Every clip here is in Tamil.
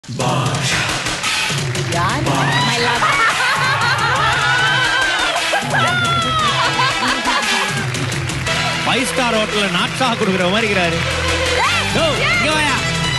யார் My love. ஃபைவ் ஸ்டார் ஹோட்டல்ல நாட்சா கொடுக்குற மாதிரி இருக்கிறாரு யோ, இங்க வாயா.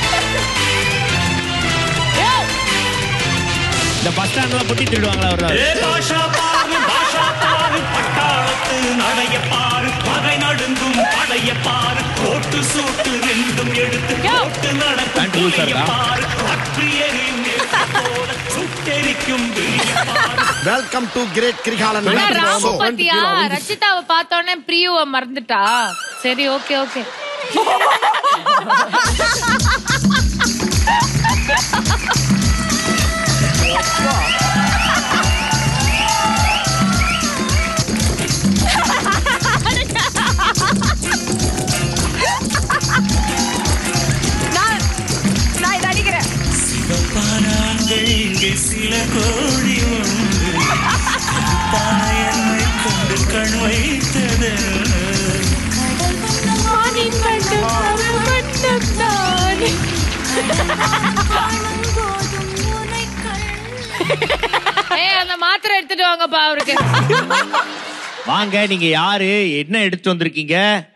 இந்த பஸ் ஸ்டாண்ட்ல புட்டி திருடுவாங்களா ஒரு நாள் ஏ பாஷா பாரு பாஷா பாரு பட்டாளத்து நடைய பாரு பகை நடுங்கும் படைய பாரு கோட்டு சூட்டு ரெண்டும் எடுத்து போட்டு நடக்கும் Pant loose ஆ புலிய இருக்கா? பாரு பற்றி எரியும் நெருப்பு போல சுட்டெரிக்கும் விழிய பாரு வெல்கம் டு கிரேட் கிரிகாலன் ஆனா Welcome ராமு to- பத்தியா ரச்சிதாவை பார்த்தோன்னே பிரியுவை மறந்துட்டா சரி ஓகே ஓகே நான் நான் இதை அடிக்கிறேன் சிவப்பானாங்கள் இங்கே சில கோடி உண்டு பானையன்னை கொண்டு கண் வைத்தது ஏய் அந்த மாத்திரை எடுத்துட்டு வாங்கப்பா அவருக்கு வாங்க நீங்க யாரு என்ன எடுத்து வந்திருக்கீங்க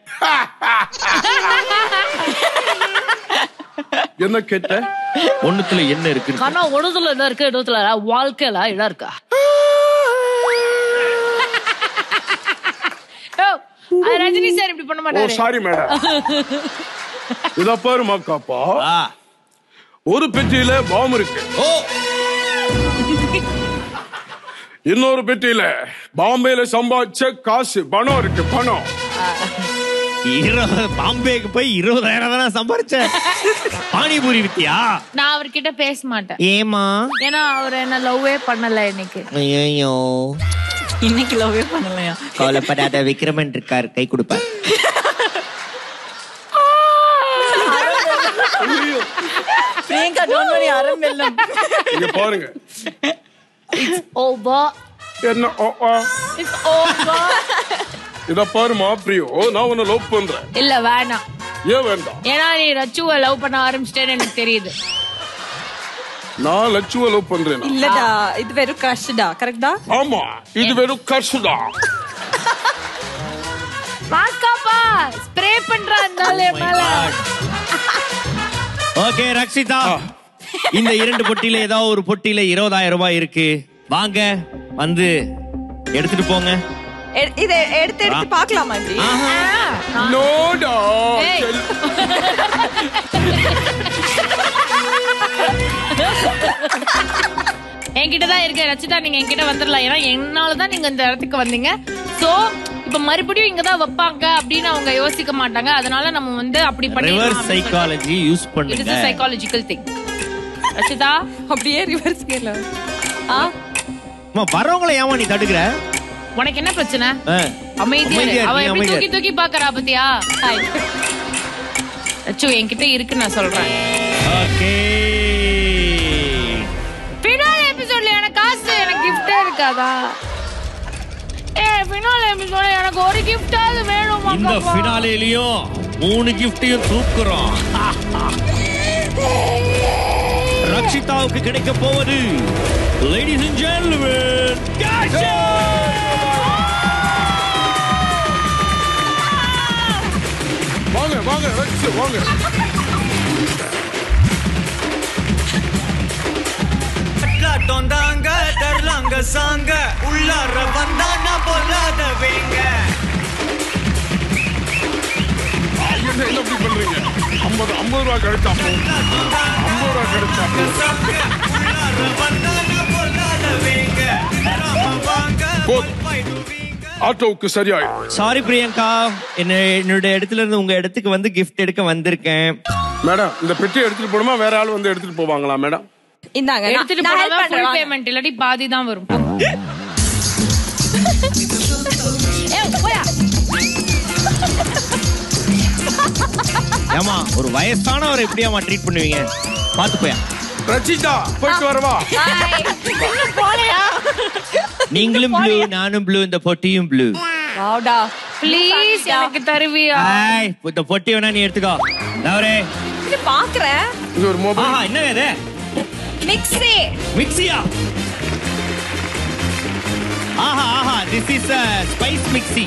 என்ன கேட்ட ஒண்ணுத்துல என்ன இருக்கு ஆனா உடதுல இடம் இருக்கு இடத்துல வாழ்க்கையில இடம் இருக்கா ஓ, அது ரஜினி சார் இப்படி பண்ண ஓ மாட்டாரு சாரி மேடம் இத பாரு மக்காப்பா ஆ. ஒரு பெட்டியில பாம் இருக்கு ஓ இன்னொரு பெட்டியில பாம்பேல சம்பாதிச்ச காசு பணம் இருக்கு பணம் இருபது பாம்பேக்கு போய் இருபதாயிரம் தானே சம்பாரிச்சேன் பானிபூரி வித்தியா நான் அவர்கிட்ட பேச மாட்டேன் ஏமா ஏன்னா அவர் என்ன லவ்வே பண்ணல இன்னைக்கு ஐயோ இன்னைக்கு லவ்வே பண்ணலையா கவலைப்படாத விக்ரமன் இருக்கார் கை கொடுப்பார் பிரியங்கா டோன்ட் வரி அரம்பெல்லம் இங்க பாருங்க ஓவர் என்ன ஓ, ஓ. இட்ஸ் ஓவர் இத பாருமா பிரியோ நான் உன்னை லவ் பண்றேன் இல்ல வேணாம் ஏன் வேண்டாம் ஏன்னா நீ ரச்சுவை லவ் பண்ண ஆரம்பிச்சிட்டேன்னு எனக்கு தெரியுது நான் லட்சுவ லவ் பண்றேன் இல்லடா இது வெறும் கிரஷ்டா கரெக்டா ஆமா இது வெறும் கர்சுதான் மாஸ்காப்பா ஸ்ப்ரே பண்றா இருந்தாலே மேல ஓகே ரக்ஷிதா இந்த இரண்டு பொட்டியில ஏதாவது ஒரு பொட்டியில இருபதாயிரம் ரூபாய் இருக்கு வாங்க வந்து எடுத்துட்டு போங்க எ- இதை எடுத்து எடுத்து பார்க்கலாமா இப்படி நோடா ஏய். என்கிட்ட தான் இருக்கு ரச்சிதா நீங்க என்கிட்ட வந்துடலாம் ஏன்னா என்னால தான் நீங்க இந்த இடத்துக்கு வந்தீங்க சோ இப்ப மறுபடியும் இங்க தான் வைப்பாங்க அப்படின்னு அவங்க யோசிக்க மாட்டாங்க அதனால நம்ம வந்து அப்படி ரிவர்ஸ் சைக்காலஜி யூஸ் இட் பண்ணுங்க இஸ் சைக்காலஜிக்கல் திங் ரச்சிதா அப்படியே ரிவர்ஸ் கேல ஆ அம்மா, வரவங்கள ஏமா நீ தடுக்கிற உனக்கு என்ன பிரச்சனை ஆ. அமைதியா இரு. அமைதியா இரு, அவ நீ எப்படி அமைதியா தூக்கி தூக்கி பாக்குறா பத்தியா ஹாய் ரச்சு என்கிட்ட இருக்கு நான் சொல்றேன் ஓகே பின்னால எபிசோட்ல எனக்கு காசு எனக்கு கிஃப்டே இருக்காதா ஏ பின்னால எபிசோட்ல எனக்கு ஒரு கிஃப்டாவது வேணும் இந்த ஃபினாலேலயும் மூணு கிஃப்டையும் தூக்குறோம் ரக்ஷிதாவுக்கு கிடைக்க போவது லேடிஸ் அண்ட் ஜென்டில்மேன் வாங்க வாங்க லட்சு வாங்க காட்டம் தாங்க தரலாங்க சாங்க உள்ளார வந்தானா பொல்லாத வேங்க என்ன என்ன இப்படி பண்றீங்க ஐம்பது ஐம்பது ரூபா கிடைச்சா போதும். ஐம்பது ரூபா கிடைச்சா போதும். உள்ளார வந்தானா பொல்லாத வேங்க நாம வாங்க போதும். ஆட்டோவுக்கு சரியாயிடும் சாரி பிரியங்கா என்ன என்னோட இடத்துல இருந்து உங்க இடத்துக்கு வந்து கிஃப்ட் எடுக்க வந்திருக்கேன் மேடம் இந்த பெட்டி எடுத்துட்டு போணுமா வேற ஆள் வந்து எடுத்துட்டு போவாங்களா மேடம் இந்தாங்க நான்- எடுத்துட்டு நான் help போனா பண்றேன், ஃபுல் வாங்க. பேமெண்ட் இல்லாட்டி பாதி தான் வரும் ஏய், போயா. ஏமா ஒரு வயசானவரை எப்படியாமா ட்ரீட் பண்ணுவீங்க பாத்து போயா ரச்சிதா போயிட்டு வரவா இன்னும் போலையா நீங்களும் ப்ளூ நானும் ப்ளூ இந்த பொட்டியும் ப்ளூ வாவ்டா ப்ளீஸ் எனக்கு தருவியா இந்த பொட்டி வேணா நீ எடுத்துக்கோ தவறே இது பாக்குறேன் இது ஒரு மொபைல் ஆஹா என்ன இது மிக்ஸி மிக்ஸியா ஆஹா ஆஹா திஸ் இஸ் ஸ்பைஸ் மிக்ஸி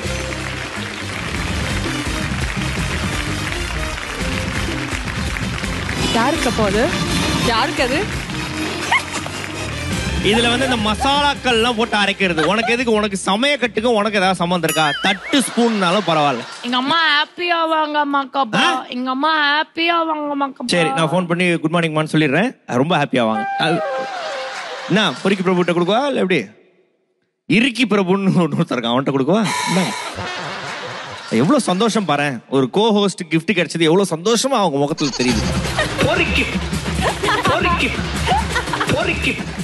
யாருக்கு அப்போ அது யாருக்கு அது இதுல வந்து இந்த மசாலாக்கள் எல்லாம் போட்டு அரைக்கிறது உனக்கு எதுக்கு உனக்கு சமய கட்டுக்கும் உனக்கு ஏதாவது சம்மந்தம் இருக்கா தட்டு ஸ்பூன்னாலும் பரவாயில்ல எங்க அம்மா ஹாப்பியா வாங்க மாக்கப்பா எங்க அம்மா ஹாப்பியா வாங்க மாக்கப்பா சரி நான் ஃபோன் பண்ணி குட் மார்னிங் மான்னு சொல்லிடுறேன் ரொம்ப ஹாப்பியா வாங்க அது- என்ன பொறுக்கி பிரபுட்ட கொடுக்குவா இல்ல எப்படி இறுக்கி பிரபுன்னு ஒருத்தர் இருக்கான் அவன்கிட்ட கொடுக்குவா இந்தாங்க. எவ்வளவு சந்தோஷம் பாரு ஒரு கோ ஹோஸ்ட் gift கிடைச்சது எவ்வளவு சந்தோஷமா அவங்க முகத்துல தெரியுது பொறுக்கி பொறுக்கி பொறுக்கி